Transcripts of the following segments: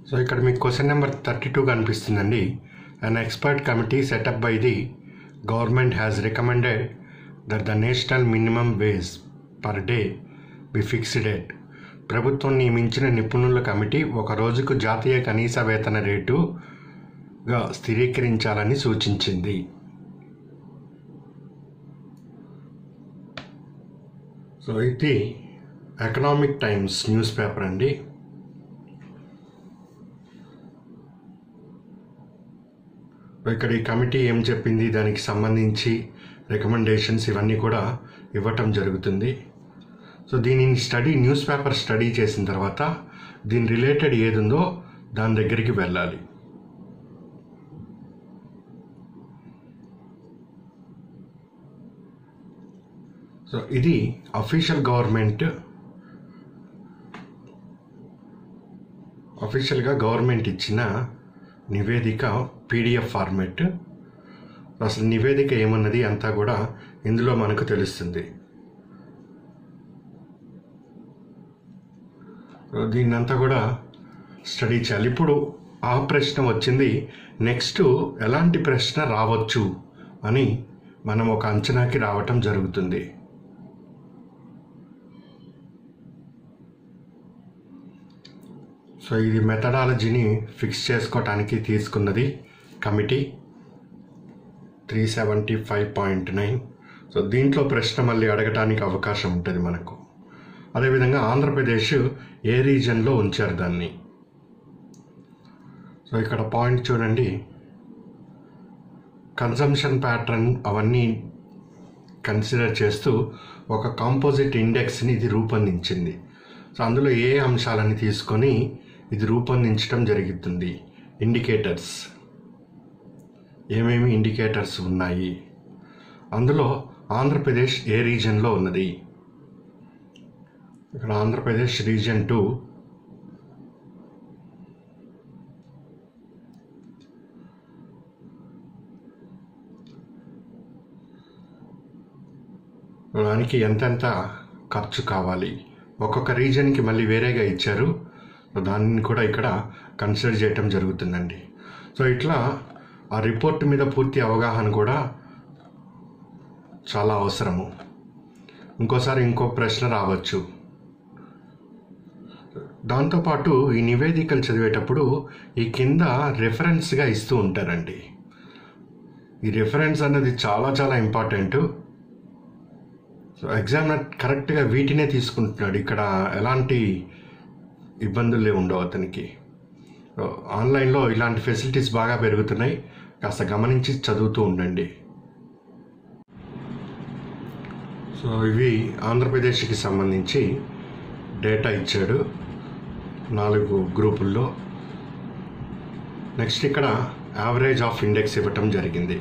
so ఇక్కడ మీకు question number thirty two కనిపిస్తుందండి an expert committee set up by the government has recommended that the national minimum wage per day be fixed at ప్రభుత్వం నియమించిన నిపుణుల committee ఒక రోజుకు జాతీయ కనీస వేతన రేటుగా స్థిరీకరించాలని సూచించింది సో ఇది ఎకనామిక్ టైమ్స్ న్యూస్ పేపర్ అండి ఇక్కడ ఈ కమిటీ ఏం చెప్పింది దానికి సంబంధించి రికమెండేషన్స్ ఇవన్నీ కూడా ఇవ్వటం జరుగుతుంది సో దీనిని స్టడీ న్యూస్ పేపర్ స్టడీ చేసిన తర్వాత దీని రిలేటెడ్ ఏది ఉందో దాని దగ్గరికి వెళ్ళాలి సో ఇది అఫీషియల్ గవర్నమెంట్ అఫీషియల్గా గవర్నమెంట్ ఇచ్చిన నివేదిక పీడిఎఫ్ ఫార్మెట్ అసలు నివేదిక ఏమన్నది అంతా కూడా ఇందులో మనకు తెలుస్తుంది దీన్నంతా కూడా స్టడీ చేయాలి ఇప్పుడు ఆ ప్రశ్న వచ్చింది నెక్స్ట్ ఎలాంటి ప్రశ్న రావచ్చు అని మనం ఒక అంచనాకి రావటం జరుగుతుంది సో ఇది మెథడాలజీని ఫిక్స్ చేసుకోవటానికి తీసుకున్నది committee three seventy five point nine so దీంట్లో ప్రశ్న మళ్ళీ అడగటానికి అవకాశం ఉంటుంది మనకు అదేవిధంగా ఆంధ్రప్రదేశ్ ఏ రీజన్లో ఉంచారు దాన్ని సో ఇక్కడ పాయింట్ చూడండి కన్సంప్షన్ ప్యాటర్న్ అవన్నీ కన్సిడర్ చేస్తూ ఒక కాంపోజిట్ ఇండెక్స్ని ఇది రూపొందించింది సో అందులో ఏ అంశాలని తీసుకొని ఇది రూపొందించడం జరుగుతుంది ఇండికేటర్స్ ఏమేమి ఇండికేటర్స్ ఉన్నాయి అందులో ఆంధ్రప్రదేశ్ ఏ రీజన్లో ఉన్నది ఇక్కడ ఆంధ్రప్రదేశ్ రీజన్ టూ దానికి ఎంతెంత ఖర్చు కావాలి ఒక్కొక్క రీజన్కి మళ్ళీ వేరేగా ఇచ్చారు దాన్ని కూడా ఇక్కడ కన్సిడర్ చేయటం జరుగుతుందండి సో ఇట్లా ఆ రిపోర్ట్ మీద పూర్తి అవగాహన కూడా చాలా అవసరము ఇంకోసారి ఇంకో ప్రశ్న రావచ్చు దాంతోపాటు ఈ నివేదికలు చదివేటప్పుడు ఈ కింద రెఫరెన్స్గా ఇస్తూ ఉంటారండి ఈ రెఫరెన్స్ అన్నది చాలా చాలా ఇంపార్టెంట్ సో ఎగ్జామినర్ కరెక్ట్గా వీటినే తీసుకుంటున్నాడు ఇక్కడ ఎలాంటి ఇబ్బందులే ఉండవు అతనికి సో ఆన్లైన్లో ఇలాంటి ఫెసిలిటీస్ బాగా పెరుగుతున్నాయి కాస్త గమనించి చదువుతూ ఉండండి సో ఇవి ఆంధ్రప్రదేశ్కి సంబంధించి డేటా ఇచ్చాడు నాలుగు గ్రూపుల్లో నెక్స్ట్ ఇక్కడ యావరేజ్ ఆఫ్ ఇండెక్స్ ఇవ్వటం జరిగింది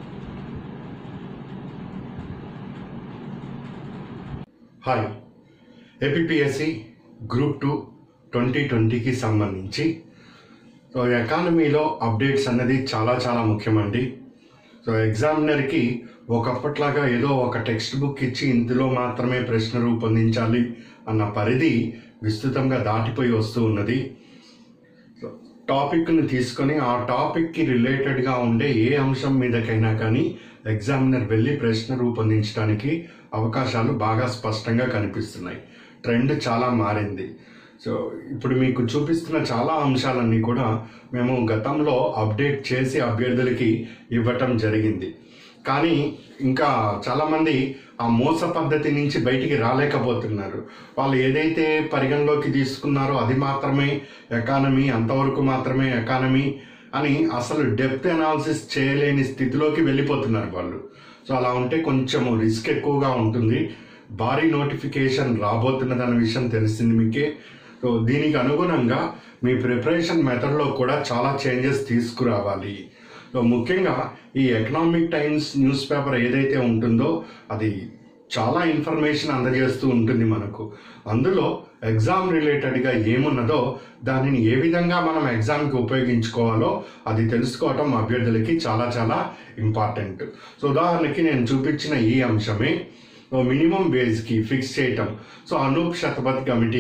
hi APSC group two twenty ట్వంటీకి సంబంధించి సో ఎకానమీలో అప్డేట్స్ అన్నది చాలా చాలా ముఖ్యమండి సో ఎగ్జామినర్కి ఒకప్పట్లాగా ఏదో ఒక టెక్స్ట్ బుక్ ఇచ్చి ఇందులో మాత్రమే ప్రశ్న రూపొందించాలి అన్న పరిధి విస్తృతంగా దాటిపోయి వస్తూ ఉన్నది టాపిక్ని తీసుకొని ఆ టాపిక్కి రిలేటెడ్గా ఉండే ఏ అంశం మీదకైనా కానీ ఎగ్జామినర్ వెళ్ళి ప్రశ్న రూపొందించడానికి అవకాశాలు బాగా స్పష్టంగా కనిపిస్తున్నాయి ట్రెండ్ చాలా మారింది సో ఇప్పుడు మీకు చూపిస్తున్న చాలా అంశాలన్నీ కూడా మేము గతంలో అప్డేట్ చేసి అభ్యర్థులకి ఇవ్వటం జరిగింది కానీ ఇంకా చాలామంది ఆ మోస పద్ధతి నుంచి బయటికి రాలేకపోతున్నారు వాళ్ళు ఏదైతే పరిగణలోకి తీసుకున్నారో అది మాత్రమే ఎకానమీ అంతవరకు మాత్రమే ఎకానమీ అని అసలు డెప్త్ అనాలిసిస్ చేయలేని స్థితిలోకి వెళ్ళిపోతున్నారు వాళ్ళు సో అలా ఉంటే కొంచెం రిస్క్ ఎక్కువగా ఉంటుంది భారీ నోటిఫికేషన్ రాబోతున్నదన్న విషయం తెలిసింది మీకే సో దీనికి అనుగుణంగా మీ ప్రిపరేషన్ మెథడ్లో కూడా చాలా చేంజెస్ తీసుకురావాలి సో ముఖ్యంగా ఈ ఎకనామిక్ టైమ్స్ న్యూస్ పేపర్ ఏదైతే ఉంటుందో అది చాలా ఇన్ఫర్మేషన్ అందజేస్తూ ఉంటుంది మనకు అందులో ఎగ్జామ్ రిలేటెడ్గా ఏమున్నదో దానిని ఏ విధంగా మనం ఎగ్జామ్కి ఉపయోగించుకోవాలో అది తెలుసుకోవటం అభ్యర్థులకి చాలా చాలా ఇంపార్టెంట్ సో ఉదాహరణకి నేను చూపించిన ఈ అంశమే మినిమం వేజ్కి ఫిక్స్ చేయటం so Anoop Satpathy committee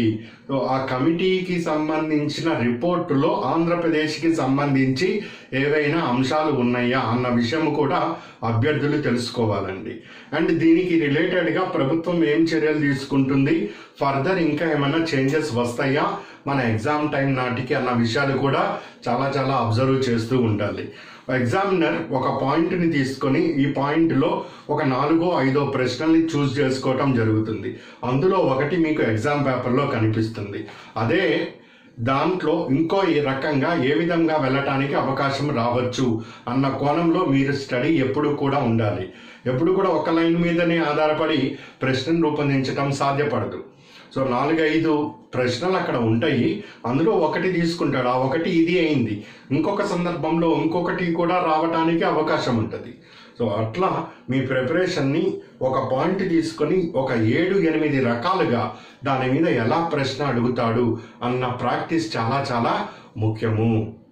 so ఆ కమిటీకి సంబంధించిన రిపోర్టులో ఆంధ్రప్రదేశ్కి సంబంధించి ఏవైనా అంశాలు ఉన్నాయా అన్న విషయం కూడా అభ్యర్థులు తెలుసుకోవాలండి అండ్ దీనికి రిలేటెడ్గా ప్రభుత్వం ఏం చర్యలు తీసుకుంటుంది ఫర్దర్ ఇంకా ఏమైనా చేంజెస్ వస్తాయా మన ఎగ్జామ్ టైం నాటికి అన్న విషయాలు కూడా చాలా చాలా అబ్జర్వ్ చేస్తూ ఉండాలి ఎగ్జామినర్ ఒక పాయింట్ని తీసుకొని ఈ పాయింట్లో ఒక నాలుగో ఐదో ప్రశ్నల్ని చూస్ చేసుకోవటం జరుగుతుంది అందులో ఒకటి మీకు ఎగ్జామ్ పేపర్లో కనిపిస్తుంది అదే దాంట్లో ఇంకో ఈ రకంగా ఏ విధంగా వెళ్ళటానికి అవకాశం రావచ్చు అన్న కోణంలో మీరు స్టడీ ఎప్పుడు కూడా ఉండాలి ఎప్పుడు కూడా ఒక లైన్ మీదనే ఆధారపడి ప్రశ్నను రూపొందించడం సాధ్యపడదు సో నాలుగైదు ప్రశ్నలు అక్కడ ఉంటాయి అందులో ఒకటి తీసుకుంటాడు ఆ ఒకటి ఇది అయింది ఇంకొక సందర్భంలో ఇంకొకటి కూడా రావటానికి అవకాశం ఉంటుంది సో అట్లా మీ ప్రిపరేషన్ని ఒక పాయింట్ తీసుకొని ఒక ఏడు ఎనిమిది రకాలుగా దాని మీద ఎలా ప్రశ్న అడుగుతాడు అన్న ప్రాక్టీస్ చాలా చాలా ముఖ్యము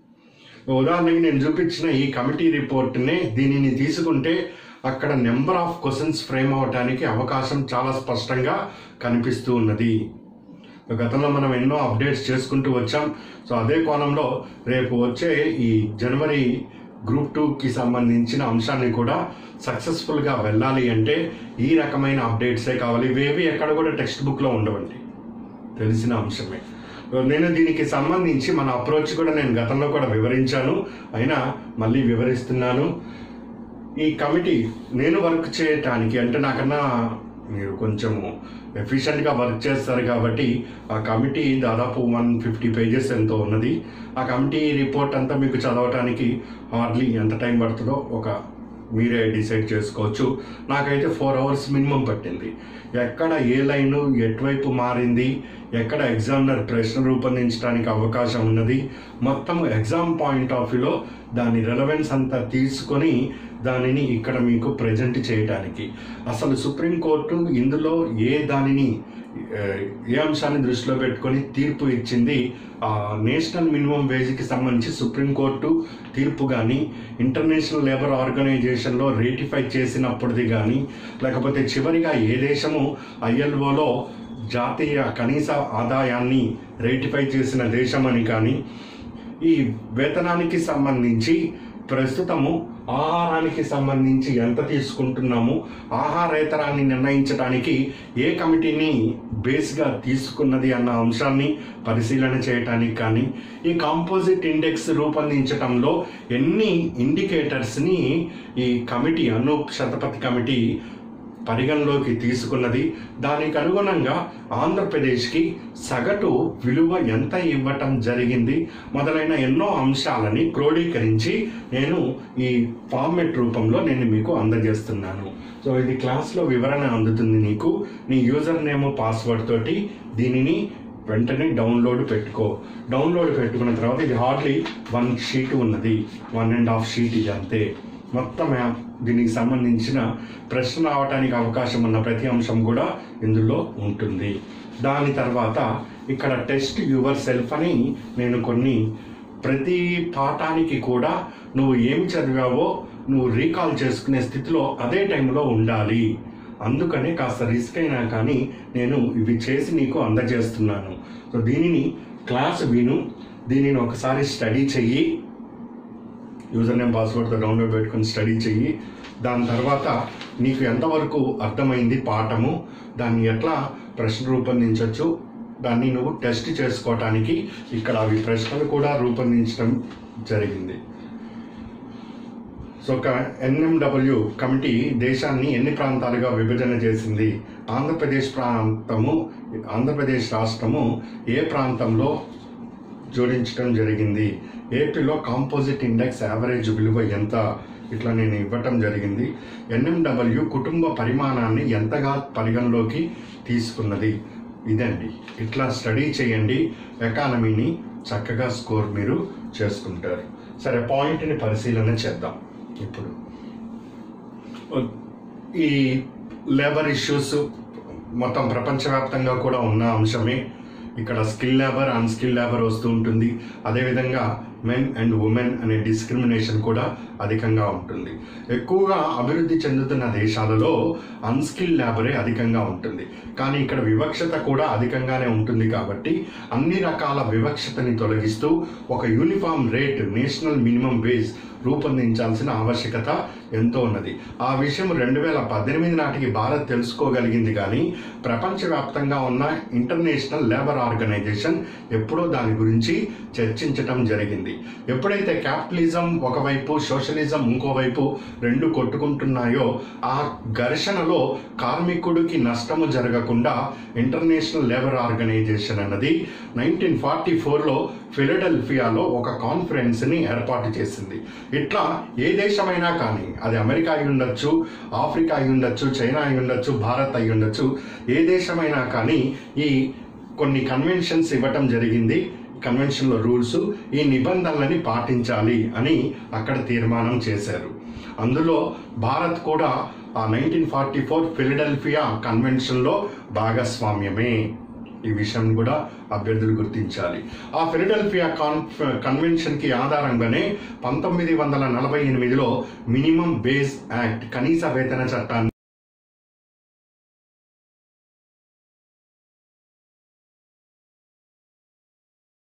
ఉదాహరణకి నేను చూపించిన ఈ కమిటీ రిపోర్ట్నే దీనిని తీసుకుంటే అక్కడ నెంబర్ ఆఫ్ క్వశ్చన్స్ ఫ్రేమ్ అవడానికి అవకాశం చాలా స్పష్టంగా కనిపిస్తూ ఉన్నది గతంలో మనం ఎన్నో అప్డేట్స్ చేసుకుంటూ వచ్చాం సో అదే కోణంలో రేపు వచ్చే ఈ జనవరి గ్రూప్ టూకి సంబంధించిన అంశాన్ని కూడా సక్సెస్ఫుల్గా వెళ్ళాలి అంటే ఈ రకమైన అప్డేట్సే కావాలి ఇవేవి ఎక్కడ కూడా టెక్స్ట్ బుక్లో ఉండవండి తెలిసిన అంశమే నేను దీనికి సంబంధించి మన అప్రోచ్ కూడా నేను గతంలో కూడా వివరించాను అయినా మళ్ళీ వివరిస్తున్నాను ఈ కమిటీ నేను వర్క్ చేయటానికి అంటే నాకన్నా మీరు కొంచెము ఎఫిషియెంట్గా వర్క్ చేస్తారు కాబట్టి ఆ కమిటీ దాదాపు వన్ ఫిఫ్టీ పేజెస్ ఎంతో ఉన్నది ఆ కమిటీ రిపోర్ట్ అంతా మీకు చదవటానికి హార్డ్లీ ఎంత టైం పడుతుందో ఒక మీరే డిసైడ్ చేసుకోవచ్చు నాకైతే ఫోర్ అవర్స్ మినిమం పట్టింది ఎక్కడ ఏ లైను ఎటువైపు మారింది ఎక్కడ ఎగ్జామినర్ ప్రశ్న రూపొందించడానికి అవకాశం ఉన్నది మొత్తం ఎగ్జామ్ పాయింట్ ఆఫ్ వ్యూలో దాని రెలవెన్స్ అంతా తీసుకొని దానిని ఇక్కడ మీకు ప్రజెంట్ చేయడానికి అసలు సుప్రీంకోర్టు ఇందులో ఏ దానిని ఏ, ఏ అంశాన్ని దృష్టిలో పెట్టుకొని తీర్పు ఇచ్చింది ఆ నేషనల్ మినిమం వేజ్కి సంబంధించి సుప్రీంకోర్టు తీర్పు కానీ ఇంటర్నేషనల్ లేబర్ ఆర్గనైజేషన్లో రేటిఫై చేసినప్పుడుది కానీ లేకపోతే చివరిగా ఏ దేశము ఐఎల్ఓలో జాతీయ కనీస ఆదాయాన్ని రేటిఫై చేసిన దేశం అని కానీ ఈ వేతనానికి సంబంధించి ప్రస్తుతము ఆహారానికి సంబంధించి ఎంత తీసుకుంటున్నాము ఆహారేతరాన్ని నిర్ణయించడానికి ఏ కమిటీని బేస్గా తీసుకున్నది అన్న అంశాన్ని పరిశీలన చేయటానికి కానీ ఈ కాంపోజిట్ ఇండెక్స్ రూపొందించటంలో ఎన్ని ఇండికేటర్స్ని ఈ కమిటీ అనూప్ శతపథి కమిటీ పరిగణలోకి తీసుకున్నది దానికి అనుగుణంగా ఆంధ్రప్రదేశ్కి సగటు విలువ ఎంత ఇవ్వటం జరిగింది మొదలైన ఎన్నో అంశాలని క్రోడీకరించి నేను ఈ ఫార్మెట్ రూపంలో నేను మీకు అందజేస్తున్నాను సో ఇది క్లాస్లో వివరణ అందుతుంది నీకు నీ యూజర్ నేమ్ పాస్వర్డ్ తోటి దీనిని వెంటనే డౌన్లోడ్ పెట్టుకో డౌన్లోడ్ పెట్టుకున్న తర్వాత ఇది హార్డ్లీ వన్ షీట్ ఉన్నది వన్ అండ్ హాఫ్ షీట్ ఇది అంతే మొత్తం యాప్ దీనికి సంబంధించిన ప్రశ్న రావడానికి అవకాశం ఉన్న ప్రతి అంశం కూడా ఇందులో ఉంటుంది దాని తర్వాత ఇక్కడ టెస్ట్ యువర్ సెల్ఫ్ అని నేను కొన్ని ప్రతి పాఠానికి కూడా నువ్వు ఏమి చదివావో నువ్వు రీకాల్ చేసుకునే స్థితిలో అదే టైంలో ఉండాలి అందుకనే కాస్త రిస్క్ అయినా కానీ నేను ఇవి చేసి నీకు అందజేస్తున్నాను సో దీనిని క్లాస్ విను దీనిని ఒకసారి స్టడీ చెయ్యి యూజర్ నేమ్ పాస్వర్డ్తో డౌన్లోడ్ పెట్టుకొని స్టడీ చెయ్యి దాని తర్వాత నీకు ఎంతవరకు అర్థమైంది పాఠము దాన్ని ఎట్లా ప్రశ్న రూపొందించవచ్చు దాన్ని నువ్వు టెస్ట్ చేసుకోవటానికి ఇక్కడ అవి ప్రశ్నలు కూడా రూపొందించడం జరిగింది సో ఒక ఎన్ఎండబ్ల్యూ కమిటీ దేశాన్ని ఎన్ని ప్రాంతాలుగా విభజన చేసింది ఆంధ్రప్రదేశ్ ప్రాంతము ఆంధ్రప్రదేశ్ రాష్ట్రము ఏ ప్రాంతంలో జోడించడం జరిగింది ఏపీలో కాంపోజిట్ ఇండెక్స్ యావరేజ్ విలువ ఎంత ఇట్లా నేను ఇవ్వటం జరిగింది ఎన్ఎండబ్ల్యూ కుటుంబ పరిమాణాన్ని ఎంతగా పరిగణలోకి తీసుకున్నది ఇదండి ఇట్లా స్టడీ చేయండి ఎకానమీని చక్కగా స్కోర్ మీరు చేసుకుంటారు సరే పాయింట్ని పరిశీలన చేద్దాం ఇప్పుడు ఈ లేబర్ ఇష్యూస్ మొత్తం ప్రపంచవ్యాప్తంగా కూడా ఉన్న అంశమే ఇక్కడ స్కిల్ లేబర్ అన్స్కిల్ లేబర్ వస్తూ ఉంటుంది అదేవిధంగా మెన్ అండ్ ఉమెన్ అనే డిస్క్రిమినేషన్ కూడా అధికంగా ఉంటుంది ఎక్కువగా అభివృద్ధి చెందుతున్న దేశాలలో అన్స్కిల్ లేబరే అధికంగా ఉంటుంది కానీ ఇక్కడ వివక్షత కూడా అధికంగానే ఉంటుంది కాబట్టి అన్ని రకాల వివక్షతని తొలగిస్తూ ఒక uniform rate national minimum wage రూపొందించాల్సిన ఆవశ్యకత ఎంతో ఉన్నది ఆ విషయం రెండు వేల పద్దెనిమిది నాటికి భారత్ తెలుసుకోగలిగింది కానీ ప్రపంచవ్యాప్తంగా ఉన్న ఇంటర్నేషనల్ లేబర్ ఆర్గనైజేషన్ ఎప్పుడో దాని గురించి చర్చించటం జరిగింది ఎప్పుడైతే క్యాపిటలిజం ఒకవైపు సోషలిజం ఇంకోవైపు రెండు కొట్టుకుంటున్నాయో ఆ ఘర్షణలో కార్మికుడికి నష్టము జరగకుండా ఇంటర్నేషనల్ లేబర్ ఆర్గనైజేషన్ అన్నది నైన్టీన్ ఫార్టీ ఫోర్లో ఫిలడెల్ఫియాలో ఒక కాన్ఫరెన్స్ని ఏర్పాటు చేసింది ఇట్లా ఏ దేశమైనా కానీ అది అమెరికా అయి ఉండొచ్చు ఆఫ్రికా అయి ఉండొచ్చు చైనా అయి ఉండొచ్చు భారత్ అయి ఉండొచ్చు ఏ దేశమైనా కానీ ఈ కొన్ని కన్వెన్షన్స్ ఇవ్వటం జరిగింది కన్వెన్షన్లో రూల్స్ ఈ నిబంధనలని పాటించాలి అని అక్కడ తీర్మానం చేశారు అందులో భారత్ కూడా ఆ నైన్టీన్ ఫార్టీ ఫోర్ ఫిలడెల్ఫియా కన్వెన్షన్లో భాగస్వామ్యమే ఈ విషయం కూడా అభ్యర్థులు గుర్తించాలి ఆ ఫిలడెల్ఫియా కాన్ కన్వెన్షన్కి ఆధారంగానే పంతొమ్మిది వందల నలభై ఎనిమిదిలో మినిమం బేస్ యాక్ట్ కనీస వేతన చట్టాన్ని